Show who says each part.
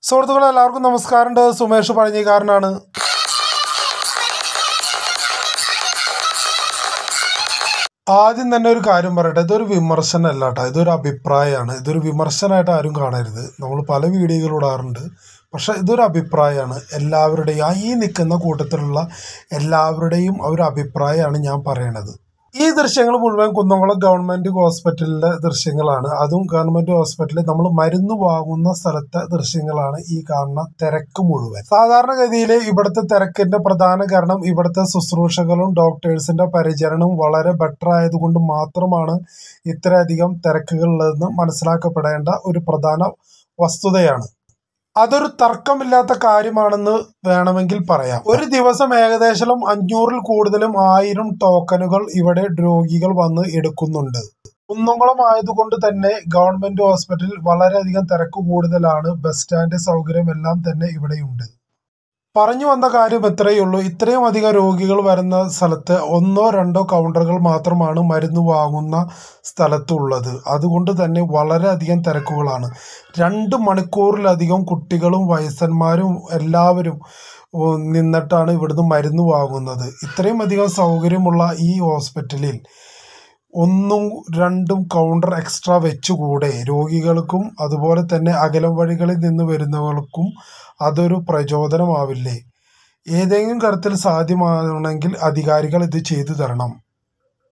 Speaker 1: സുഹൃത്തുക്കളെ എല്ലാവർക്കും നമസ്കാരമുണ്ട് സുമേഷ് പഴഞ്ഞിക്കാരനാണ് ആദ്യം തന്നെ ഒരു കാര്യം പറയട്ടെ ഇതൊരു വിമർശനമല്ല കേട്ടോ ഇതൊരു അഭിപ്രായമാണ് ഇതൊരു വിമർശനമായിട്ട് ആരും കാണരുത് നമ്മൾ പല വീഡിയോകൾ ഇടാറുണ്ട് പക്ഷെ ഇതൊരു അഭിപ്രായമാണ് എല്ലാവരുടെയും ആ ഈ നിൽക്കുന്ന കൂട്ടത്തിലുള്ള എല്ലാവരുടെയും ഒരു അഭിപ്രായമാണ് ഞാൻ പറയണത് ഈ ദൃശ്യങ്ങൾ മുഴുവൻ കുന്നംകുളം ഗവൺമെന്റ് ഹോസ്പിറ്റലിലെ ദൃശ്യങ്ങളാണ് അതും ഗവൺമെന്റ് ഹോസ്പിറ്റലിൽ നമ്മൾ മരുന്ന് വാങ്ങുന്ന സ്ഥലത്തെ ദൃശ്യങ്ങളാണ് ഈ കാണുന്ന തിരക്ക് മുഴുവൻ സാധാരണഗതിയിൽ ഇവിടുത്തെ തിരക്കിന്റെ പ്രധാന കാരണം ഇവിടുത്തെ ശുശ്രൂഷകളും ഡോക്ടേഴ്സിന്റെ പരിചരണവും വളരെ ബെറ്റർ ആയതുകൊണ്ട് മാത്രമാണ് ഇത്രയധികം തിരക്കുകളുള്ളതെന്ന് മനസ്സിലാക്കപ്പെടേണ്ട ഒരു പ്രധാന വസ്തുതയാണ് അതൊരു തർക്കമില്ലാത്ത കാര്യമാണെന്ന് വേണമെങ്കിൽ പറയാം ഒരു ദിവസം ഏകദേശം അഞ്ഞൂറിൽ കൂടുതലും ആയിരം ടോക്കണുകൾ ഇവിടെ രോഗികൾ വന്ന് എടുക്കുന്നുണ്ട് കുന്നംകുളം ആയതുകൊണ്ട് തന്നെ ഗവൺമെന്റ് ഹോസ്പിറ്റലിൽ വളരെയധികം തിരക്ക് കൂടുതലാണ് ബസ് സ്റ്റാൻഡ് സൗകര്യം എല്ലാം തന്നെ ഇവിടെയുണ്ട് പറഞ്ഞു വന്ന കാര്യം ഇത്രയേ ഉള്ളൂ ഇത്രയും അധികം രോഗികൾ വരുന്ന സ്ഥലത്ത് ഒന്നോ രണ്ടോ കൗണ്ടറുകൾ മാത്രമാണ് മരുന്ന് വാങ്ങുന്ന സ്ഥലത്തുള്ളത് അതുകൊണ്ട് തന്നെ വളരെയധികം തിരക്കുകളാണ് രണ്ട് മണിക്കൂറിലധികം കുട്ടികളും വയസ്സന്മാരും എല്ലാവരും ഉം, നിന്നിട്ടാണ് ഇവിടുന്ന് മരുന്ന് വാങ്ങുന്നത് ഇത്രയും അധികം സൗകര്യമുള്ള ഈ ഹോസ്പിറ്റലിൽ ഒന്നും രണ്ടും കൗണ്ടർ എക്സ്ട്രാ വെച്ചുകൂടെ രോഗികൾക്കും അതുപോലെ തന്നെ അകലം വഴികളിൽ നിന്ന് വരുന്നവർക്കും അതൊരു പ്രചോദനമാവില്ലേ ഏതെങ്കിലും തരത്തിൽ സാധ്യമാണെങ്കിൽ അധികാരികൾ ഇത് ചെയ്തു തരണം